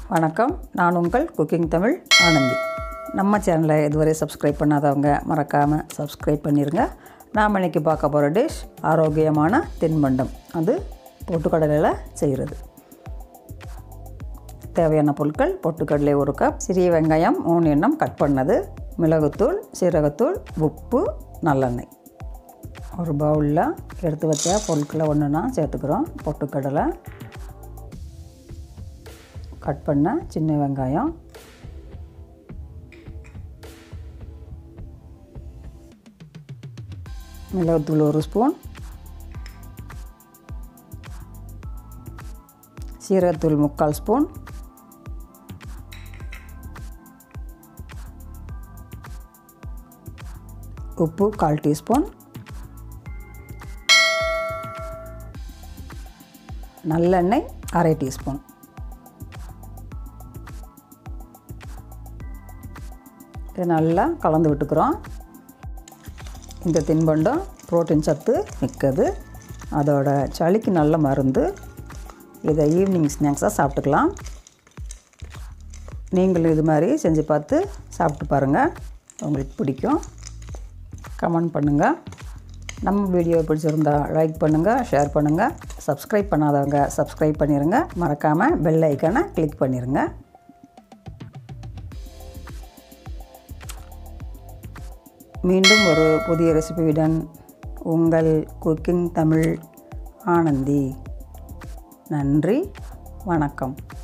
வணக்கம் நான் உங்கள் குக்கிங் தமிழ் ஆனந்தி நம்ம சேனலை இதுவரை சப்ஸ்கிரைப் பண்ணாதவங்க மறக்காமல் சப்ஸ்கிரைப் பண்ணிடுங்க நாம் இன்னைக்கு பார்க்க போகிற டிஷ் ஆரோக்கியமான தின்பண்டம் அது பொட்டுக்கடலையில் செய்கிறது தேவையான பொருட்கள் பொட்டுக்கடலை ஒரு கப் சிறிய வெங்காயம் மூணு எண்ணம் கட் பண்ணது மிளகுத்தூள் சீரகத்தூள் உப்பு நல்லெண்ணெய் ஒரு பவுலில் எடுத்து வச்ச பொருட்களை ஒன்றுனா சேர்த்துக்கிறோம் பொட்டுக்கடலை கட் பண்ண சின்ன வெங்காயம் மிளகுத்தூள் ஒரு ஸ்பூன் சீரகத்தூள் முக்கால் ஸ்பூன் உப்பு கால் டீஸ்பூன் நல்லெண்ணெய் அரை டீஸ்பூன் இது நல்லா கலந்து விட்டுக்கிறோம் இந்த தின்பண்டம் புரோட்டீன் சத்து மிக்கது அதோட சளிக்கு நல்ல மருந்து இதை ஈவினிங் ஸ்நாக்ஸாக சாப்பிட்டுக்கலாம் நீங்களும் இது மாதிரி செஞ்சு பார்த்து சாப்பிட்டு பாருங்கள் உங்களுக்கு பிடிக்கும் கமெண்ட் பண்ணுங்கள் நம்ம வீடியோ பிடிச்சிருந்தா லைக் பண்ணுங்கள் ஷேர் பண்ணுங்கள் சப்ஸ்கிரைப் பண்ணாதவங்க சப்ஸ்கிரைப் பண்ணிடுங்க மறக்காமல் பெல் ஐக்கானை கிளிக் பண்ணிடுங்க மீண்டும் ஒரு புதிய ரெசிபியுடன் உங்கள் குக்கிங் தமிழ் ஆனந்தி நன்றி வணக்கம்